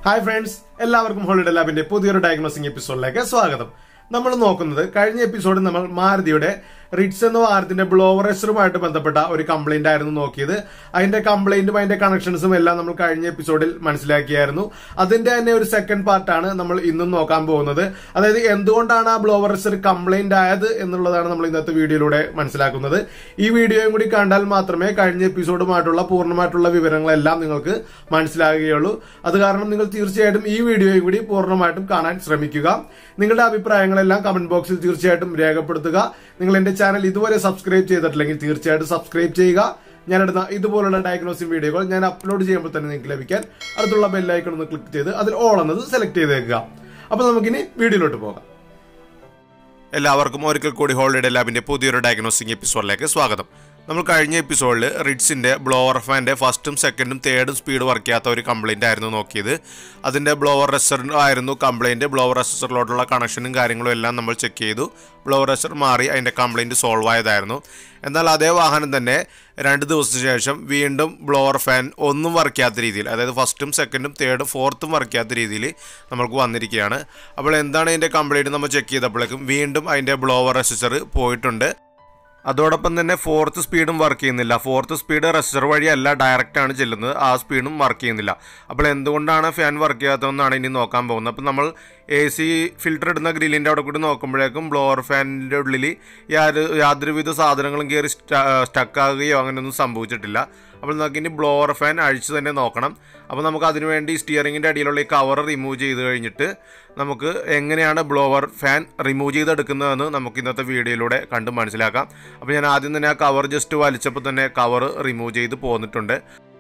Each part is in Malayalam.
ഹായ് ഫ്രണ്ട്സ് എല്ലാവർക്കും ഹോളിഡേ ലാബിന്റെ പുതിയൊരു ഡയഗ്നോസിംഗ് എപ്പിസോഡിലേക്ക് സ്വാഗതം നമ്മൾ നോക്കുന്നത് കഴിഞ്ഞ എപ്പിസോഡിൽ നമ്മൾ മാരുതിയുടെ റിറ്റ്സ് എന്ന വാഹനത്തിന്റെ ബ്ലോവറേഷറുമായിട്ട് ബന്ധപ്പെട്ട ഒരു കംപ്ലൈന്റ് ആയിരുന്നു നോക്കിയത് അതിന്റെ കംപ്ലൈന്റും അതിന്റെ കണക്ഷൻസും എല്ലാം നമ്മൾ കഴിഞ്ഞ എപ്പിസോഡിൽ മനസ്സിലാക്കിയായിരുന്നു അതിന്റെ തന്നെ ഒരു സെക്കൻഡ് പാർട്ടാണ് നമ്മൾ ഇന്നും നോക്കാൻ പോകുന്നത് അതായത് എന്തുകൊണ്ടാണ് ആ ബ്ലോവറേഷർ കംപ്ലൈന്റ് ആയത് എന്നുള്ളതാണ് നമ്മൾ ഇന്നത്തെ വീഡിയോയിലൂടെ മനസ്സിലാക്കുന്നത് ഈ വീഡിയോയും കൂടി കണ്ടാൽ മാത്രമേ കഴിഞ്ഞ എപ്പിസോഡുമായിട്ടുള്ള പൂർണ്ണമായിട്ടുള്ള വിവരങ്ങളെല്ലാം നിങ്ങൾക്ക് മനസ്സിലാകുകയുള്ളൂ അത് കാരണം നിങ്ങൾ തീർച്ചയായിട്ടും ഈ വീഡിയോയും കൂടി പൂർണ്ണമായിട്ടും കാണാൻ ശ്രമിക്കുക നിങ്ങളുടെ അഭിപ്രായങ്ങളെല്ലാം കമന്റ് ബോക്സിൽ തീർച്ചയായിട്ടും രേഖപ്പെടുത്തുക നിങ്ങൾ എന്റെ ചാനൽ ഇതുവരെ സബ്സ്ക്രൈബ് ചെയ്തിട്ടില്ലെങ്കിൽ തീർച്ചയായിട്ടും സബ്സ്ക്രൈബ് ചെയ്യുക ഞാനിടുന്ന ഇതുപോലുള്ള ഡയഗ്നോസിംഗ് വീഡിയോകൾ ഞാൻ അപ്ലോഡ് ചെയ്യുമ്പോൾ തന്നെ നിങ്ങൾക്ക് ലഭിക്കാൻ അടുത്തുള്ള ബെല്ലൈക്കൺ ഒന്ന് ക്ലിക്ക് ചെയ്ത് അതിൽ ഓൾ എന്നത് സെലക്ട് ചെയ്തേക്കുക അപ്പൊ നമുക്കിനി വീഡിയോയിലോട്ട് പോകാം എല്ലാവർക്കും ഒരിക്കൽ കൂടി ഹോളിഡേ ലാബിന്റെ പുതിയൊരു ഡയഗ്നോസ്റ്റിംഗ് എപ്പിസോഡിലേക്ക് സ്വാഗതം നമ്മൾ കഴിഞ്ഞ എപ്പിസോഡിൽ റിഡ്സിന്റെ ബ്ലോവർ ഫാൻ്റെ ഫസ്റ്റും സെക്കൻഡും തേർഡും സ്പീഡ് വർക്ക് ചെയ്യാത്ത ഒരു കംപ്ലൈന്റ് ആയിരുന്നു നോക്കിയത് അതിന്റെ ബ്ലോവർ റെസർ ആയിരുന്നു കംപ്ലൈന്റ് ബ്ലോവർ റെസറിലോട്ടുള്ള കണക്ഷനും കാര്യങ്ങളും എല്ലാം നമ്മൾ ചെക്ക് ചെയ്തു ബ്ലോവർ റെസർ മാറി അതിന്റെ കംപ്ലൈന്റ് സോൾവ് ആയതായിരുന്നു എന്നാൽ അതേ വാഹനം തന്നെ രണ്ട് ദിവസത്തിന് ശേഷം വീണ്ടും ബ്ലോവർ ഫാൻ ഒന്നും വർക്ക് ചെയ്യാത്ത രീതിയിൽ അതായത് ഫസ്റ്റും സെക്കൻഡും തേർഡും ഫോർത്തും വർക്ക് ചെയ്യാത്ത രീതിയിൽ നമ്മൾക്ക് വന്നിരിക്കുകയാണ് അപ്പോൾ എന്താണ് ഇതിൻ്റെ കംപ്ലൈൻറ്റ് നമ്മൾ ചെക്ക് ചെയ്തപ്പോഴേക്കും വീണ്ടും അതിൻ്റെ ബ്ലോവർ റെസിസ്റ്റർ പോയിട്ടുണ്ട് അതോടൊപ്പം തന്നെ ഫോർത്ത് സ്പീഡും വർക്ക് ചെയ്യുന്നില്ല ഫോർത്ത് സ്പീഡ് റെസിസ്റ്റർ വഴിയല്ല ഡയറക്റ്റ് ആണ് ചെല്ലുന്നത് ആ സ്പീഡും വർക്ക് ചെയ്യുന്നില്ല അപ്പോൾ എന്തുകൊണ്ടാണ് ഫാൻ വർക്ക് ചെയ്യാത്തതെന്നാണ് ഇനി നോക്കാൻ പോകുന്നത് അപ്പോൾ നമ്മൾ എ സി ഫിൽറ്റർ ഇടുന്ന ഗ്രില്ലിൻ്റെ അവിടെ കൂടി നോക്കുമ്പോഴേക്കും ബ്ലോവർ ഫാനിൻ്റെ ഉള്ളിൽ യാതൊരു യാതൊരുവിധ സാധനങ്ങളും കയറി സ്റ്റക്കാകുകയോ അങ്ങനെയൊന്നും സംഭവിച്ചിട്ടില്ല അപ്പോൾ നമുക്ക് ഇനി ബ്ലോവർ ഫാൻ അഴിച്ച് തന്നെ നോക്കണം അപ്പോൾ നമുക്ക് അതിനുവേണ്ടി സ്റ്റിയറിങ്ങിൻ്റെ അടിയിലുള്ള ഈ കവർ റിമൂവ് ചെയ്ത് കഴിഞ്ഞിട്ട് നമുക്ക് എങ്ങനെയാണ് ബ്ലോവർ ഫാൻ റിമൂവ് ചെയ്തെടുക്കുന്നതെന്ന് നമുക്ക് ഇന്നത്തെ വീഡിയോയിലൂടെ കണ്ട് മനസ്സിലാക്കാം അപ്പോൾ ഞാൻ ആദ്യം തന്നെ ആ കവർ ജസ്റ്റ് വലിച്ചപ്പോൾ തന്നെ കവർ റിമൂവ് ചെയ്ത് പോന്നിട്ടുണ്ട്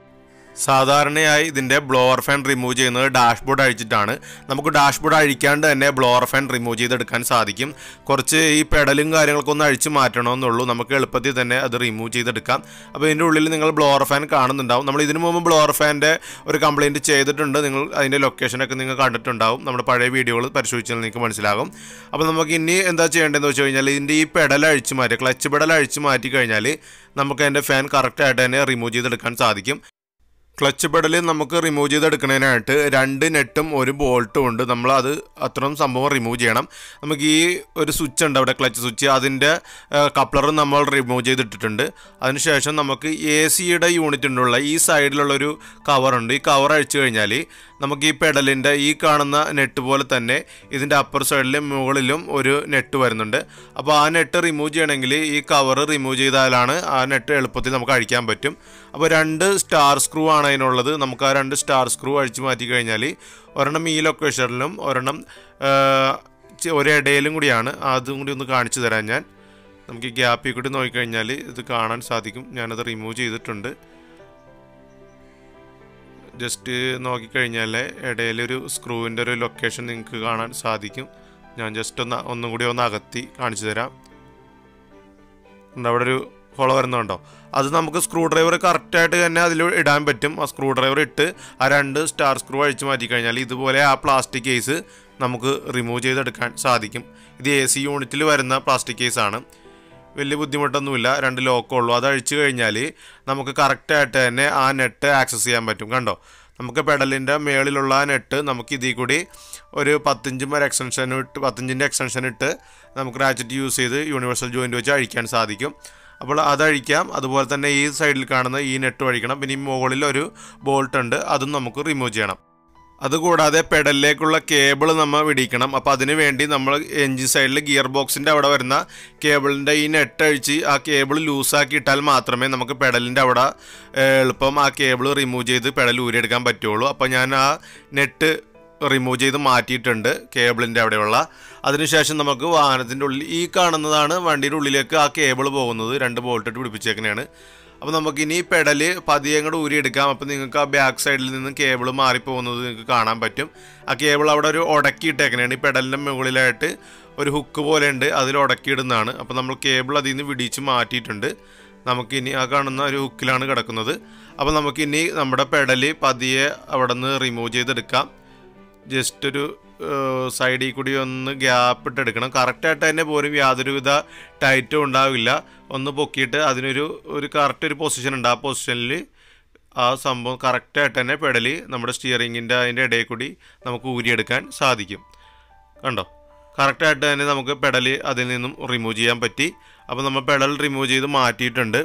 സാധാരണയായി ഇതിൻ്റെ ബ്ലോവർ ഫാൻ റിമൂവ് ചെയ്യുന്നത് ഡാഷ്ബോർഡ് അഴിച്ചിട്ടാണ് നമുക്ക് ഡാഷ്ബോർഡ് അഴിക്കാണ്ട് തന്നെ ബ്ലോവർ ഫാൻ റിമൂവ് ചെയ്തെടുക്കാൻ സാധിക്കും കുറച്ച് ഈ പെഡലും കാര്യങ്ങളൊക്കെ ഒന്ന് അഴിച്ച് മാറ്റണമെന്നുള്ളൂ നമുക്ക് എളുപ്പത്തിൽ തന്നെ അത് റിമൂവ് ചെയ്തെടുക്കാം അപ്പോൾ ഇതിൻ്റെ ഉള്ളിൽ നിങ്ങൾ ബ്ലോവർ ഫാൻ കാണുന്നുണ്ടാവും നമ്മൾ ഇതിനു മുമ്പ് ബ്ലോവർ ഫാൻ്റെ ഒരു കംപ്ലയിൻറ്റ് ചെയ്തിട്ടുണ്ട് നിങ്ങൾ അതിൻ്റെ ലൊക്കേഷനൊക്കെ നിങ്ങൾ കണ്ടിട്ടുണ്ടാവും നമ്മുടെ പഴയ വീഡിയോകൾ പരിശോധിച്ചാൽ നിങ്ങൾക്ക് മനസ്സിലാകും അപ്പോൾ നമുക്ക് ഇനി എന്താ ചെയ്യേണ്ടതെന്ന് വെച്ച് കഴിഞ്ഞാൽ ഇതിൻ്റെ ഈ പെഡൽ അഴിച്ച് മാറ്റി ക്ലച്ച് പെഡൽ അഴിച്ച് മാറ്റി കഴിഞ്ഞാൽ നമുക്ക് അതിൻ്റെ ഫാൻ കറക്റ്റായിട്ട് തന്നെ റിമൂവ് ചെയ്തെടുക്കാൻ സാധിക്കും ക്ലച്ച് പെഡൽ നമുക്ക് റിമൂവ് ചെയ്തെടുക്കുന്നതിനായിട്ട് രണ്ട് നെട്ടും ഒരു ബോൾട്ടും ഉണ്ട് നമ്മൾ അത് അത്രയും സംഭവം റിമൂവ് ചെയ്യണം നമുക്ക് ഈ ഒരു സ്വിച്ച് ഉണ്ട് അവിടെ ക്ലച്ച് സ്വിച്ച് അതിൻ്റെ കപ്ലർ നമ്മൾ റിമൂവ് ചെയ്തിട്ടിട്ടുണ്ട് അതിനുശേഷം നമുക്ക് എ സിയുടെ യൂണിറ്റിനുള്ള ഈ സൈഡിലുള്ളൊരു കവറുണ്ട് ഈ കവർ അഴിച്ചു കഴിഞ്ഞാൽ നമുക്ക് ഈ പെഡലിൻ്റെ ഈ കാണുന്ന നെറ്റ് പോലെ തന്നെ ഇതിൻ്റെ അപ്പർ സൈഡിലും മുകളിലും ഒരു നെറ്റ് വരുന്നുണ്ട് അപ്പോൾ ആ നെറ്റ് റിമൂവ് ചെയ്യണമെങ്കിൽ ഈ കവർ റിമൂവ് ചെയ്താലാണ് ആ നെറ്റ് എളുപ്പത്തിൽ നമുക്ക് അഴിക്കാൻ പറ്റും അപ്പോൾ രണ്ട് സ്റ്റാർ സ്ക്രൂ ആണ് അതിനുള്ളത് നമുക്ക് ആ രണ്ട് സ്റ്റാർ സ്ക്രൂ അഴിച്ചു മാറ്റി കഴിഞ്ഞാൽ ഒരെണ്ണം ഈ ലൊക്കേഷനിലും ഒരെണ്ണം ഒരിടയിലും കൂടിയാണ് അതും കൂടി ഒന്ന് കാണിച്ചു തരാം ഞാൻ നമുക്ക് ഈ ഗ്യാപ്പിൽ കൂടി നോക്കിക്കഴിഞ്ഞാൽ ഇത് കാണാൻ സാധിക്കും ഞാനത് റിമൂവ് ചെയ്തിട്ടുണ്ട് ജസ്റ്റ് നോക്കിക്കഴിഞ്ഞാൽ ഇടയിലൊരു സ്ക്രൂവിൻ്റെ ഒരു ലൊക്കേഷൻ നിങ്ങൾക്ക് കാണാൻ സാധിക്കും ഞാൻ ജസ്റ്റ് ഒന്ന് ഒന്നും കൂടി ഒന്ന് അകത്തി കാണിച്ചു തരാം അവിടെ ഒരു ഹോള വരുന്നുണ്ടോ അത് നമുക്ക് സ്ക്രൂ ഡ്രൈവർ കറക്റ്റായിട്ട് തന്നെ അതിൽ ഇടാൻ പറ്റും ആ സ്ക്രൂ ഡ്രൈവർ ഇട്ട് ആ രണ്ട് സ്റ്റാർ സ്ക്രൂ അഴിച്ച് മാറ്റി കഴിഞ്ഞാൽ ഇതുപോലെ ആ പ്ലാസ്റ്റിക് കേസ് നമുക്ക് റിമൂവ് ചെയ്തെടുക്കാൻ സാധിക്കും ഇത് എ സി യൂണിറ്റിൽ വരുന്ന പ്ലാസ്റ്റിക് കേസാണ് വലിയ ബുദ്ധിമുട്ടൊന്നുമില്ല രണ്ട് ലോക്കേ ഉള്ളൂ അത് അഴിച്ചു കഴിഞ്ഞാൽ നമുക്ക് കറക്റ്റായിട്ട് തന്നെ ആ നെറ്റ് ആക്സസ് ചെയ്യാൻ പറ്റും കണ്ടോ നമുക്ക് പെഡലിൻ്റെ മേളിലുള്ള ആ നെറ്റ് നമുക്ക് ഇതിൽ കൂടി ഒരു പത്തിഞ്ചും ഒരു എക്സ്റ്റൻഷൻ ഇട്ട് പത്തിഞ്ചിൻ്റെ എക്സ്റ്റൻഷൻ ഇട്ട് നമുക്ക് റാച്ചറ്റ് യൂസ് ചെയ്ത് യൂണിവേഴ്സൽ ജോയിൻ്റ് വെച്ച് അഴിക്കാൻ സാധിക്കും അപ്പോൾ അത് അഴിക്കാം അതുപോലെ തന്നെ ഈ സൈഡിൽ കാണുന്ന ഈ നെറ്റ് അഴിക്കണം പിന്നെ ഈ മുകളിൽ ഒരു ബോൾട്ട് ഉണ്ട് അതും നമുക്ക് റിമൂവ് ചെയ്യണം അതുകൂടാതെ പെഡലിലേക്കുള്ള കേബിൾ നമ്മൾ വിടിക്കണം അപ്പോൾ അതിന് വേണ്ടി നമ്മൾ എൻജിൻ സൈഡിൽ ഗിയർ ബോക്സിൻ്റെ അവിടെ വരുന്ന കേബിളിൻ്റെ ഈ നെറ്റ് അഴിച്ച് ആ കേബിൾ ലൂസാക്കി ഇട്ടാൽ മാത്രമേ നമുക്ക് പെഡലിൻ്റെ അവിടെ എളുപ്പം ആ കേബിൾ റിമൂവ് ചെയ്ത് പെഡൽ ഊരിയെടുക്കാൻ പറ്റുള്ളൂ അപ്പോൾ ഞാൻ ആ നെറ്റ് റിമൂവ് ചെയ്ത് മാറ്റിയിട്ടുണ്ട് കേബിളിൻ്റെ അവിടെയുള്ള അതിനുശേഷം നമുക്ക് വാഹനത്തിൻ്റെ ഉള്ളിൽ ഈ കാണുന്നതാണ് വണ്ടിയുടെ ഉള്ളിലേക്ക് ആ കേബിൾ പോകുന്നത് രണ്ട് ബോൾട്ടിട്ട് പിടിപ്പിച്ചേക്കണെയാണ് അപ്പോൾ നമുക്കിനി പെഡൽ പതിയെ അങ്ങോട്ട് ഊരിയെടുക്കാം അപ്പോൾ നിങ്ങൾക്ക് ആ ബാക്ക് സൈഡിൽ നിന്ന് കേബിൾ മാറിപ്പോകുന്നത് നിങ്ങൾക്ക് കാണാൻ പറ്റും ആ കേബിൾ അവിടെ ഒരു ഉടക്കിയിട്ടേക്കണേണ് ഈ പെഡലിൻ്റെ മുകളിലായിട്ട് ഒരു ഹുക്ക് പോലെ ഉണ്ട് അതിൽ ഉടക്കിയിടുന്നതാണ് അപ്പോൾ നമ്മൾ കേബിൾ അതിൽ നിന്ന് വിടിച്ച് മാറ്റിയിട്ടുണ്ട് നമുക്കിനി ആ കാണുന്ന ഒരു ഹുക്കിലാണ് കിടക്കുന്നത് അപ്പോൾ നമുക്കിനി നമ്മുടെ പെഡൽ പതിയെ അവിടെ നിന്ന് റിമൂവ് ചെയ്തെടുക്കാം ജസ്റ്റ് ഒരു സൈഡിൽ കൂടി ഒന്ന് ഗ്യാപ്പ് ഇട്ട് എടുക്കണം കറക്റ്റായിട്ട് തന്നെ പോലും യാതൊരുവിധ ടൈറ്റും ഉണ്ടാവില്ല ഒന്ന് പൊക്കിയിട്ട് അതിനൊരു ഒരു കറക്റ്റ് ഒരു പൊസിഷൻ ഉണ്ട് ആ പൊസിഷനിൽ ആ സംഭവം കറക്റ്റായിട്ട് തന്നെ പെടലി നമ്മുടെ സ്റ്റിയറിങ്ങിൻ്റെ അതിൻ്റെ ഇടയിൽ കൂടി നമുക്ക് ഊരിയെടുക്കാൻ സാധിക്കും കണ്ടോ കറക്റ്റായിട്ട് തന്നെ നമുക്ക് പെടലി അതിൽ നിന്നും റിമൂവ് ചെയ്യാൻ പറ്റി അപ്പോൾ നമ്മൾ പെഡൽ റിമൂവ് ചെയ്ത് മാറ്റിയിട്ടുണ്ട്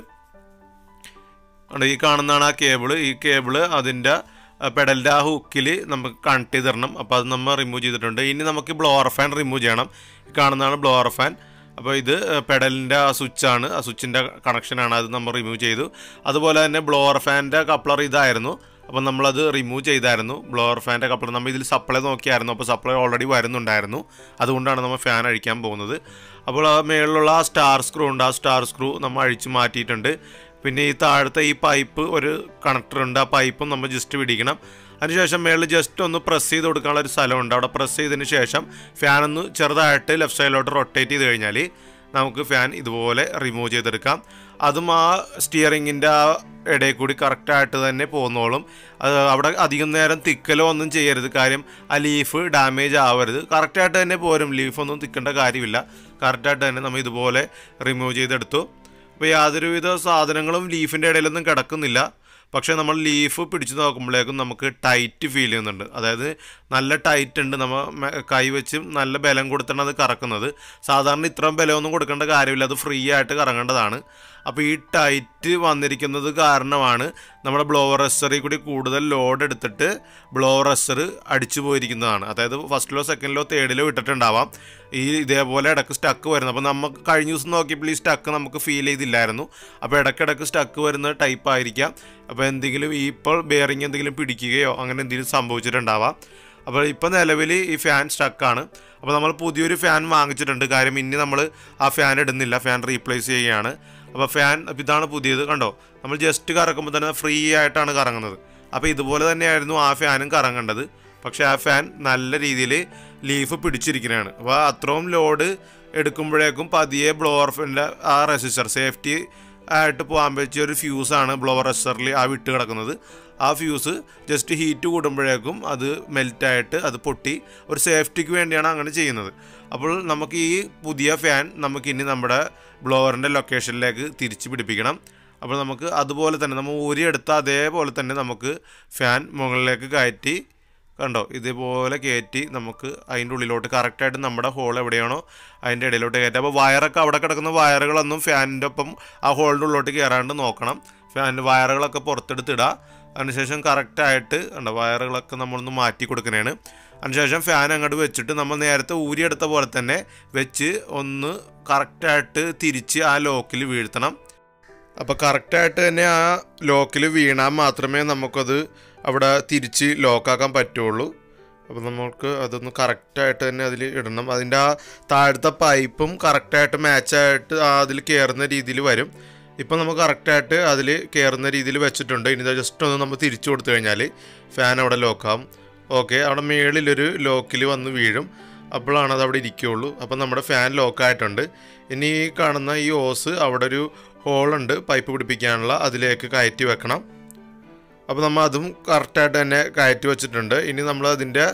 കണ്ടോ ഈ കാണുന്നതാണ് ആ കേബിള് ഈ കേബിള് അതിൻ്റെ പെഡലിൻ്റെ ആ ഹുക്കിൽ നമുക്ക് കണക്ട് ചെയ്ത് തരണം അപ്പോൾ അത് നമ്മൾ റിമൂവ് ചെയ്തിട്ടുണ്ട് ഇനി നമുക്ക് ബ്ലോവർ ഫാൻ റിമൂവ് ചെയ്യണം ഈ കാണുന്നതാണ് ബ്ലോവർ ഫാൻ അപ്പോൾ ഇത് പെഡലിൻ്റെ ആ സ്വിച്ചാണ് ആ സ്വിച്ചിൻ്റെ കണക്ഷനാണ് അത് നമ്മൾ റിമൂവ് ചെയ്തു അതുപോലെ തന്നെ ബ്ലോവർ ഫാനിൻ്റെ കപ്ലർ ഇതായിരുന്നു അപ്പോൾ നമ്മളത് റിമൂവ് ചെയ്തായിരുന്നു ബ്ലോവർ ഫാൻ്റെ കപ്ലർ നമ്മൾ ഇതിൽ സപ്ലൈ നോക്കിയായിരുന്നു അപ്പോൾ സപ്ലൈ ഓൾറെഡി വരുന്നുണ്ടായിരുന്നു അതുകൊണ്ടാണ് നമ്മൾ ഫാൻ അഴിക്കാൻ പോകുന്നത് അപ്പോൾ ആ മേളിലുള്ള ആ സ്റ്റാർ സ്ക്രൂ ഉണ്ട് ആ സ്റ്റാർ സ്ക്രൂ നമ്മൾ അഴിച്ച് മാറ്റിയിട്ടുണ്ട് പിന്നെ ഈ താഴത്തെ ഈ പൈപ്പ് ഒരു കണക്ടർ ഉണ്ട് ആ പൈപ്പും നമ്മൾ ജസ്റ്റ് പിടിക്കണം അതിനുശേഷം മേളിൽ ജസ്റ്റ് ഒന്ന് പ്രസ് ചെയ്ത് കൊടുക്കാനുള്ള ഒരു സ്ഥലമുണ്ട് അവിടെ പ്രസ് ചെയ്തതിന് ശേഷം ഫാൻ ഒന്ന് ചെറുതായിട്ട് ലെഫ്റ്റ് സൈഡിലോട്ട് റൊട്ടേറ്റ് ചെയ്ത് കഴിഞ്ഞാൽ നമുക്ക് ഫാൻ ഇതുപോലെ റിമൂവ് ചെയ്തെടുക്കാം അതും ആ സ്റ്റിയറിങ്ങിൻ്റെ ആ ഇടയിൽ കൂടി കറക്റ്റായിട്ട് തന്നെ പോന്നോളും അത് അവിടെ അധികം നേരം തിക്കലോ ഒന്നും ചെയ്യരുത് കാര്യം ആ ലീഫ് ഡാമേജ് ആവരുത് കറക്റ്റായിട്ട് തന്നെ പോരും ലീഫൊന്നും തിക്കേണ്ട കാര്യമില്ല കറക്റ്റായിട്ട് തന്നെ നമ്മൾ ഇതുപോലെ റിമൂവ് ചെയ്തെടുത്തു അപ്പോൾ യാതൊരുവിധ സാധനങ്ങളും ലീഫിൻ്റെ ഇടയിലൊന്നും കിടക്കുന്നില്ല പക്ഷേ നമ്മൾ ലീഫ് പിടിച്ചു നോക്കുമ്പോഴേക്കും നമുക്ക് ടൈറ്റ് ഫീൽ ചെയ്യുന്നുണ്ട് അതായത് നല്ല ടൈറ്റ് ഉണ്ട് നമ്മൾ മെ- കൈ വെച്ച് നല്ല ബലം കൊടുത്താണ് അത് കറക്കുന്നത് സാധാരണ ഇത്രയും ബലമൊന്നും കൊടുക്കേണ്ട കാര്യമില്ല അത് ഫ്രീ ആയിട്ട് കറങ്ങേണ്ടതാണ് അപ്പോൾ ഈ ടൈറ്റ് വന്നിരിക്കുന്നത് കാരണമാണ് നമ്മുടെ ബ്ലോവർ റെസറിൽ കൂടി കൂടുതൽ ലോഡ് എടുത്തിട്ട് ബ്ലോവർ റെസർ അടിച്ചു പോയിരിക്കുന്നതാണ് അതായത് ഫസ്റ്റിലോ സെക്കൻഡിലോ തേർഡിലോ ഇട്ടിട്ടുണ്ടാവാം ഈ ഇതേപോലെ ഇടയ്ക്ക് സ്റ്റക്ക് വരുന്നത് അപ്പോൾ നമുക്ക് കഴിഞ്ഞ ദിവസം നോക്കിയപ്പോൾ ഈ സ്റ്റക്ക് നമുക്ക് ഫീൽ ചെയ്തില്ലായിരുന്നു അപ്പോൾ ഇടയ്ക്കിടയ്ക്ക് സ്റ്റക്ക് വരുന്ന ടൈപ്പ് ആയിരിക്കാം അപ്പോൾ എന്തെങ്കിലും ഈ ഇപ്പോൾ ബെയറിങ് എന്തെങ്കിലും പിടിക്കുകയോ അങ്ങനെ എന്തെങ്കിലും സംഭവിച്ചിട്ടുണ്ടാവാം അപ്പോൾ ഇപ്പോൾ നിലവിൽ ഈ ഫാൻ സ്റ്റക്കാണ് അപ്പോൾ നമ്മൾ പുതിയൊരു ഫാൻ വാങ്ങിച്ചിട്ടുണ്ട് കാര്യം ഇനി നമ്മൾ ആ ഫാൻ ഇടുന്നില്ല ഫാൻ റീപ്ലേസ് ചെയ്യുകയാണ് അപ്പോൾ ഫാൻ അപ്പോൾ ഇതാണ് പുതിയത് കണ്ടോ നമ്മൾ ജസ്റ്റ് കറക്കുമ്പോൾ തന്നെ ഫ്രീ ആയിട്ടാണ് കറങ്ങുന്നത് അപ്പോൾ ഇതുപോലെ തന്നെയായിരുന്നു ആ ഫാനും കറങ്ങേണ്ടത് പക്ഷേ ആ ഫാൻ നല്ല രീതിയിൽ ലീഫ് പിടിച്ചിരിക്കുന്നതാണ് അപ്പോൾ അത്രയും ലോഡ് എടുക്കുമ്പോഴേക്കും പതിയെ ബ്ലോവർ ഫാനിൻ്റെ ആ റെസിസ്റ്റർ സേഫ്റ്റി ആയിട്ട് പോകാൻ പറ്റിയ ഒരു ഫ്യൂസാണ് ബ്ലോവർ റെസിസ്റ്ററിൽ ആ വിട്ട് കിടക്കുന്നത് ആ ഫ്യൂസ് ജസ്റ്റ് ഹീറ്റ് കൂടുമ്പോഴേക്കും അത് മെൽറ്റായിട്ട് അത് പൊട്ടി ഒരു സേഫ്റ്റിക്ക് വേണ്ടിയാണ് അങ്ങനെ ചെയ്യുന്നത് അപ്പോൾ നമുക്ക് ഈ പുതിയ ഫാൻ നമുക്ക് ഇനി നമ്മുടെ ബ്ലോവറിൻ്റെ ലൊക്കേഷനിലേക്ക് തിരിച്ച് പിടിപ്പിക്കണം അപ്പോൾ നമുക്ക് അതുപോലെ തന്നെ നമ്മൾ ഊരിയെടുത്ത അതേപോലെ തന്നെ നമുക്ക് ഫാൻ മുകളിലേക്ക് കയറ്റി കണ്ടോ ഇതേപോലെ കയറ്റി നമുക്ക് അതിൻ്റെ ഉള്ളിലോട്ട് കറക്റ്റായിട്ട് നമ്മുടെ ഹോൾ എവിടെയാണോ അതിൻ്റെ ഇടയിലോട്ട് കയറ്റി അപ്പോൾ വയറൊക്കെ അവിടെ കിടക്കുന്ന വയറുകളൊന്നും ഫാനിൻ്റെ ഒപ്പം ആ ഹോളിൻ്റെ ഉള്ളിലോട്ട് കയറാണ്ട് നോക്കണം ഫാനിൻ്റെ വയറുകളൊക്കെ പുറത്തെടുത്തിടുക അതിനുശേഷം കറക്റ്റായിട്ട് കണ്ടോ വയറുകളൊക്കെ നമ്മളൊന്ന് മാറ്റി കൊടുക്കുന്നതാണ് അതിനുശേഷം ഫാൻ അങ്ങോട്ട് വെച്ചിട്ട് നമ്മൾ നേരത്തെ ഊരിയെടുത്ത പോലെ തന്നെ വെച്ച് ഒന്ന് കറക്റ്റായിട്ട് തിരിച്ച് ആ ലോക്കിൽ വീഴ്ത്തണം അപ്പോൾ കറക്റ്റായിട്ട് തന്നെ ആ ലോക്കിൽ വീണാൽ മാത്രമേ നമുക്കത് അവിടെ തിരിച്ച് ലോക്കാക്കാൻ പറ്റുള്ളൂ അപ്പോൾ നമുക്ക് അതൊന്ന് കറക്റ്റായിട്ട് തന്നെ അതിൽ ഇടണം അതിൻ്റെ ആ താഴത്തെ പൈപ്പും കറക്റ്റായിട്ട് മാച്ചായിട്ട് അതിൽ കയറുന്ന രീതിയിൽ വരും ഇപ്പം നമുക്ക് കറക്റ്റായിട്ട് അതിൽ കയറുന്ന രീതിയിൽ വെച്ചിട്ടുണ്ട് ഇനി ജസ്റ്റ് ഒന്ന് നമ്മൾ തിരിച്ചു കൊടുത്തു കഴിഞ്ഞാൽ ഫാൻ അവിടെ ലോക്കാവും ഓക്കെ അവിടെ മേളിലൊരു ലോക്കിൽ വന്ന് വീഴും അപ്പോഴാണ് അത് അവിടെ ഇരിക്കുകയുള്ളൂ അപ്പം നമ്മുടെ ഫാൻ ലോക്കായിട്ടുണ്ട് ഇനി ഈ കാണുന്ന ഈ ഓസ് അവിടെ ഒരു ഹോളുണ്ട് പൈപ്പ് പിടിപ്പിക്കാനുള്ള അതിലേക്ക് കയറ്റി വെക്കണം അപ്പോൾ നമ്മൾ അതും കറക്റ്റായിട്ട് തന്നെ കയറ്റി വെച്ചിട്ടുണ്ട് ഇനി നമ്മൾ അതിൻ്റെ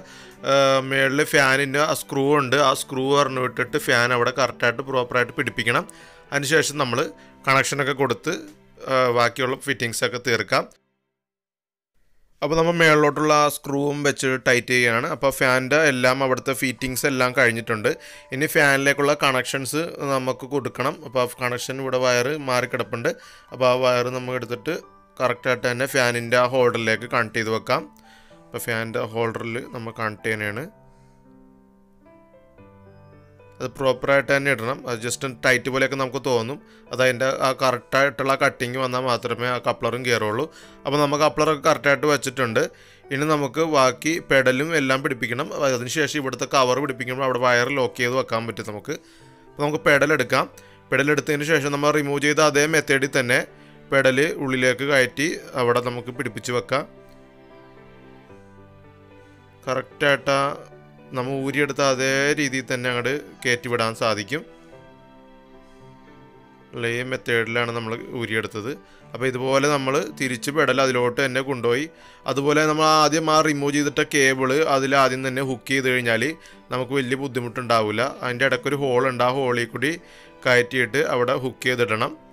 മേളിൽ ഫാനിൻ്റെ ആ സ്ക്രൂ ഉണ്ട് ആ സ്ക്രൂ പറഞ്ഞു വിട്ടിട്ട് ഫാൻ അവിടെ കറക്റ്റായിട്ട് പ്രോപ്പറായിട്ട് പിടിപ്പിക്കണം അതിനുശേഷം നമ്മൾ കണക്ഷനൊക്കെ കൊടുത്ത് ആ, ബാക്കിയുള്ള ഫിറ്റിങ്സ് ഒക്കെ തീർക്കാം അപ്പോൾ നമ്മൾ മേളിലോട്ടുള്ള ആ സ്ക്രൂവും വെച്ച് ടൈറ്റ് ചെയ്യുകയാണ് അപ്പോൾ ഫാനിൻ്റെ എല്ലാം അവിടുത്തെ ഫിറ്റിങ്സ് എല്ലാം കഴിഞ്ഞിട്ടുണ്ട് ഇനി ഫാനിലേക്കുള്ള കണക്ഷൻസ് നമുക്ക് കൊടുക്കണം അപ്പോൾ ആ കണക്ഷൻ ഇവിടെ വയറ് മാറിക്കിടപ്പുണ്ട് അപ്പോൾ ആ വയറ് നമ്മൾ എടുത്തിട്ട് കറക്റ്റായിട്ട് തന്നെ ഫാനിൻ്റെ ആ ഹോൾഡറിലേക്ക് കണക്ട് ചെയ്ത് വെക്കാം അപ്പോൾ ഫാനിൻ്റെ ഹോൾഡറിൽ നമ്മൾ കണക്ട് ചെയ്യാനാണ് അത് പ്രോപ്പറായിട്ട് തന്നെ ഇടണം അത് ജസ്റ്റ് ടൈറ്റ് പോലെയൊക്കെ നമുക്ക് തോന്നും അത് അതിൻ്റെ ആ കറക്റ്റായിട്ടുള്ള കട്ടിങ് വന്നാൽ മാത്രമേ ആ കപ്ലറും കയറുള്ളൂ അപ്പോൾ നമുക്ക് കപ്ലറൊക്കെ കറക്റ്റായിട്ട് വെച്ചിട്ടുണ്ട് ഇനി നമുക്ക് ബാക്കി പെഡലും എല്ലാം പിടിപ്പിക്കണം അതിനുശേഷം ഇവിടുത്തെ കവർ പിടിപ്പിക്കുമ്പോൾ അവിടെ വയർ ലോക്ക് ചെയ്ത് വെക്കാൻ പറ്റും നമുക്ക് അപ്പോൾ നമുക്ക് പെഡൽ എടുക്കാം പെഡൽ എടുത്തതിന് ശേഷം നമ്മൾ റിമൂവ് ചെയ്ത അതേ മെത്തേഡിൽ തന്നെ പെഡൽ ഉള്ളിലേക്ക് കയറ്റി അവിടെ നമുക്ക് പിടിപ്പിച്ച് വെക്കാം കറക്റ്റായിട്ട് ആ നമ്മൾ ഊരിയെടുത്ത അതേ രീതിയിൽ തന്നെ അങ്ങോട്ട് കയറ്റിവിടാൻ സാധിക്കും ലേ മെത്തേഡിലാണ് നമ്മൾ ഊരിയെടുത്തത് അപ്പോൾ ഇതുപോലെ നമ്മൾ തിരിച്ച് പെടൽ അതിലോട്ട് തന്നെ കൊണ്ടുപോയി അതുപോലെ നമ്മൾ ആദ്യം ആ റിമൂവ് ചെയ്തിട്ട കേബിള് അതിൽ ആദ്യം തന്നെ ഹുക്ക് ചെയ്ത് കഴിഞ്ഞാൽ നമുക്ക് വലിയ ബുദ്ധിമുട്ടുണ്ടാവില്ല അതിൻ്റെ ഇടയ്ക്കൊരു ഹോൾ ഉണ്ട് ആ ഹോളിൽ കൂടി കയറ്റിയിട്ട് അവിടെ ഹുക്ക് ചെയ്തിടണം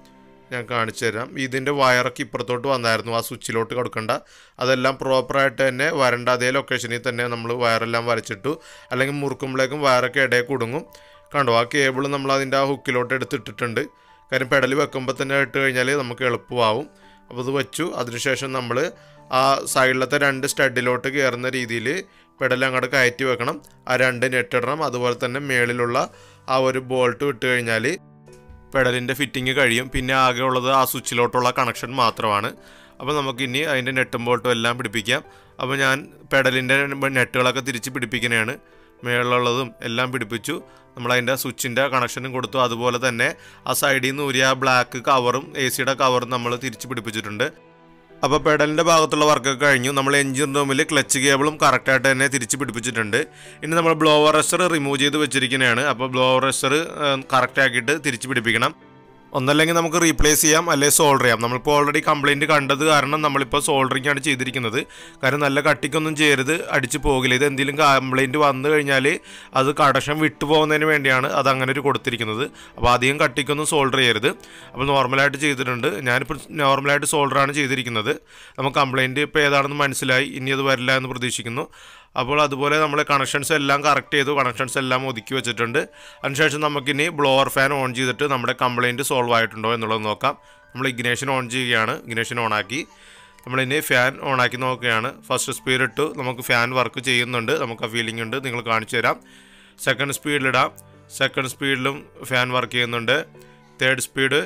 ഞാൻ കാണിച്ചു തരാം ഇതിൻ്റെ വയറൊക്കെ ഇപ്പുറത്തോട്ട് വന്നായിരുന്നു ആ സ്വിച്ചിലോട്ട് കൊടുക്കണ്ട അതെല്ലാം പ്രോപ്പറായിട്ട് തന്നെ വരണ്ട അതേ ലൊക്കേഷനിൽ തന്നെ നമ്മൾ വയറെല്ലാം വരച്ചിട്ടു അല്ലെങ്കിൽ മുറുക്കുമ്പോഴേക്കും വയറൊക്കെ ഇടയിൽ കുടുങ്ങും കണ്ടോ ആ കേബിൾ നമ്മൾ അതിൻ്റെ ആ ഹുക്കിലോട്ട് എടുത്തിട്ടിട്ടുണ്ട് കാര്യം പെടൽ വെക്കുമ്പോൾ തന്നെ ഇട്ട് കഴിഞ്ഞാൽ നമുക്ക് എളുപ്പമാവും അപ്പോൾ ഇത് വെച്ചു അതിനുശേഷം നമ്മൾ ആ സൈഡിലത്തെ രണ്ട് സ്റ്റഡിലോട്ട് കയറുന്ന രീതിയിൽ പെടൽ അങ്ങോട്ട് കയറ്റി വെക്കണം ആ രണ്ട് നെറ്റിടണം അതുപോലെ തന്നെ മേളിലുള്ള ആ ഒരു ബോൾട്ട് വിട്ട് കഴിഞ്ഞാൽ പെഡലിൻ്റെ ഫിറ്റിംഗ് കഴിയും പിന്നെ ആകെ ഉള്ളത് ആ സ്വിച്ചിലോട്ടുള്ള കണക്ഷൻ മാത്രമാണ് അപ്പോൾ നമുക്ക് ഇനി അതിൻ്റെ നെട്ടും ബോൾട്ടും എല്ലാം പിടിപ്പിക്കാം അപ്പോൾ ഞാൻ പെഡലിൻ്റെ നെറ്റുകളൊക്കെ തിരിച്ച് പിടിപ്പിക്കുന്നതാണ് മേളിലുള്ളതും എല്ലാം പിടിപ്പിച്ചു നമ്മൾ അതിൻ്റെ സ്വിച്ചിൻ്റെ കണക്ഷനും കൊടുത്തു അതുപോലെ തന്നെ ആ സൈഡിൽ നിന്ന് ഊരിയ ബ്ലാക്ക് കവറും എ സിയുടെ കവറും നമ്മൾ തിരിച്ച് പിടിപ്പിച്ചിട്ടുണ്ട് അപ്പോൾ പെഡലിൻ്റെ ഭാഗത്തുള്ള വർക്കൊക്കെ കഴിഞ്ഞു നമ്മൾ എഞ്ചിൻ റൂമിൽ ക്ലച്ച് കേബിളും കറക്റ്റായിട്ട് തന്നെ തിരിച്ച് പിടിപ്പിച്ചിട്ടുണ്ട് ഇനി നമ്മൾ ബ്ലോവർ റെസ്റ്റർ റിമൂവ് ചെയ്ത് വെച്ചിരിക്കുന്നതാണ് അപ്പോൾ ബ്ലോവർ റെസ്റ്റർ കറക്റ്റ് ആക്കിയിട്ട് തിരിച്ച് പിടിപ്പിക്കണം ഒന്നല്ലെങ്കിൽ നമുക്ക് റീപ്ലേസ് ചെയ്യാം അല്ലെങ്കിൽ സോൾഡർ ചെയ്യാം നമ്മളിപ്പോൾ ഓൾറെഡി കംപ്ലൈൻറ്റ് കണ്ടത് കാരണം നമ്മളിപ്പോൾ സോൾഡറിങ് ആണ് ചെയ്തിരിക്കുന്നത് കാരണം നല്ല കട്ടിക്കൊന്നും ചെയ്യരുത് അടിച്ച് പോകില്ല ഇത് എന്തെങ്കിലും കംപ്ലൈൻറ്റ് വന്നു കഴിഞ്ഞാൽ അത് കടക്ഷൻ വിട്ടു പോകുന്നതിന് വേണ്ടിയാണ് അത് അങ്ങനെ ഒരു കൊടുത്തിരിക്കുന്നത് അപ്പോൾ അധികം കട്ടിക്കൊന്നും സോൾഡർ ചെയ്യരുത് അപ്പോൾ നോർമലായിട്ട് ചെയ്തിട്ടുണ്ട് ഞാനിപ്പോൾ നോർമലായിട്ട് സോൾഡറാണ് ചെയ്തിരിക്കുന്നത് നമുക്ക് കംപ്ലൈൻറ്റ് ഇപ്പോൾ ഏതാണെന്ന് മനസ്സിലായി ഇനി അത് വരില്ല എന്ന് പ്രതീക്ഷിക്കുന്നു അപ്പോൾ അതുപോലെ നമ്മൾ കണക്ഷൻസ് എല്ലാം കറക്റ്റ് ചെയ്തു കണക്ഷൻസ് എല്ലാം ഒതുക്കി വെച്ചിട്ടുണ്ട് അതിനുശേഷം നമുക്കിനി ബ്ലോവർ ഫാൻ ഓൺ ചെയ്തിട്ട് നമ്മുടെ കംപ്ലൈൻറ്റ് സോൾവ് ആയിട്ടുണ്ടോ എന്നുള്ളത് നോക്കാം നമ്മൾ ഇഗ്നേഷൻ ഓൺ ചെയ്യുകയാണ് ഇഗ്നേഷൻ ഓണാക്കി നമ്മളിനി ഫാൻ ഓണാക്കി നോക്കുകയാണ് ഫസ്റ്റ് സ്പീഡ് ഇട്ടു നമുക്ക് ഫാൻ വർക്ക് ചെയ്യുന്നുണ്ട് നമുക്ക് ആ ഫീലിംഗ് ഉണ്ട് നിങ്ങൾ കാണിച്ചു തരാം സെക്കൻഡ് സ്പീഡിലിടാം സെക്കൻഡ് സ്പീഡിലും ഫാൻ വർക്ക് ചെയ്യുന്നുണ്ട് തേർഡ് സ്പീഡ്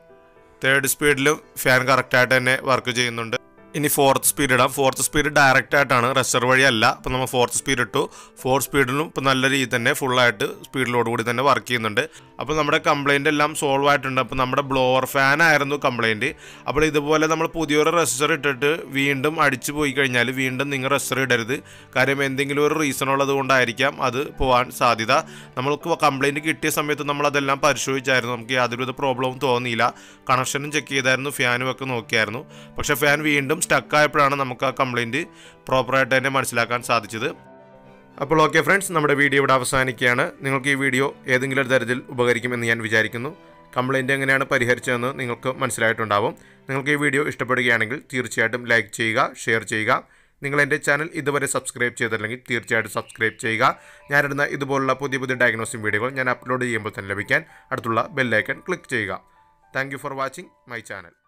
തേർഡ് സ്പീഡിലും ഫാൻ കറക്റ്റായിട്ട് തന്നെ വർക്ക് ചെയ്യുന്നുണ്ട് ഇനി ഫോർത്ത് സ്പീഡ് ഇടാം ഫോർത്ത് സ്പീഡ് ഡയറക്റ്റ് ആയിട്ടാണ് റെസ്റ്റർ വഴി അല്ല അപ്പോൾ നമ്മൾ ഫോർത്ത് സ്പീഡ് ഇട്ടു ഫോർത്ത് സ്പീഡിലും ഇപ്പോൾ നല്ല രീതിയിൽ തന്നെ ഫുള്ളായിട്ട് സ്പീഡിലോട് കൂടി തന്നെ വർക്ക് ചെയ്യുന്നുണ്ട് അപ്പോൾ നമ്മുടെ കംപ്ലൈൻ്റ് എല്ലാം സോൾവ് ആയിട്ടുണ്ട് അപ്പോൾ നമ്മുടെ ബ്ലോവർ ഫാൻ ആയിരുന്നു കംപ്ലൈൻറ്റ് അപ്പോൾ ഇതുപോലെ നമ്മൾ പുതിയൊരു റെസ്റ്റർ ഇട്ടിട്ട് വീണ്ടും അടിച്ചു പോയി കഴിഞ്ഞാൽ വീണ്ടും നിങ്ങൾ റെസ്റ്റർ ഇടരുത് കാര്യം എന്തെങ്കിലും ഒരു റീസൺ ഉള്ളത് കൊണ്ടായിരിക്കാം അത് പോകാൻ സാധ്യത നമ്മൾക്ക് കംപ്ലൈൻറ്റ് കിട്ടിയ സമയത്ത് നമ്മൾ അതെല്ലാം പരിശോധിച്ചായിരുന്നു നമുക്ക് യാതൊരുവിധ പ്രോബ്ലവും തോന്നിയില്ല കണക്ഷനും ചെക്ക് ചെയ്തായിരുന്നു ഫാനും ഒക്കെ നോക്കിയായിരുന്നു പക്ഷേ ഫാൻ വീണ്ടും സ്റ്റക്കായപ്പോഴാണ് നമുക്ക് ആ കംപ്ലൈൻറ്റ് പ്രോപ്പറായിട്ട് തന്നെ മനസ്സിലാക്കാൻ സാധിച്ചത് അപ്പോൾ ഓക്കെ ഫ്രണ്ട്സ് നമ്മുടെ വീഡിയോ ഇവിടെ അവസാനിക്കുകയാണ് നിങ്ങൾക്ക് ഈ വീഡിയോ ഏതെങ്കിലും ഒരു തരത്തിൽ ഉപകരിക്കുമെന്ന് ഞാൻ വിചാരിക്കുന്നു കംപ്ലൈൻറ്റ് എങ്ങനെയാണ് പരിഹരിച്ചതെന്ന് നിങ്ങൾക്ക് മനസ്സിലായിട്ടുണ്ടാവും നിങ്ങൾക്ക് ഈ വീഡിയോ ഇഷ്ടപ്പെടുകയാണെങ്കിൽ തീർച്ചയായിട്ടും ലൈക്ക് ചെയ്യുക ഷെയർ ചെയ്യുക നിങ്ങൾ എൻ്റെ ചാനൽ ഇതുവരെ സബ്സ്ക്രൈബ് ചെയ്തില്ലെങ്കിൽ തീർച്ചയായിട്ടും സബ്സ്ക്രൈബ് ചെയ്യുക ഞാനിടുന്ന ഇതുപോലുള്ള പുതിയ പുതിയ ഡയഗ്നോസിംഗ് വീഡിയോകൾ ഞാൻ അപ്ലോഡ് ചെയ്യുമ്പോൾ തന്നെ ലഭിക്കാൻ അടുത്തുള്ള ബെല്ലൈക്കൺ ക്ലിക്ക് ചെയ്യുക thank you for watching my channel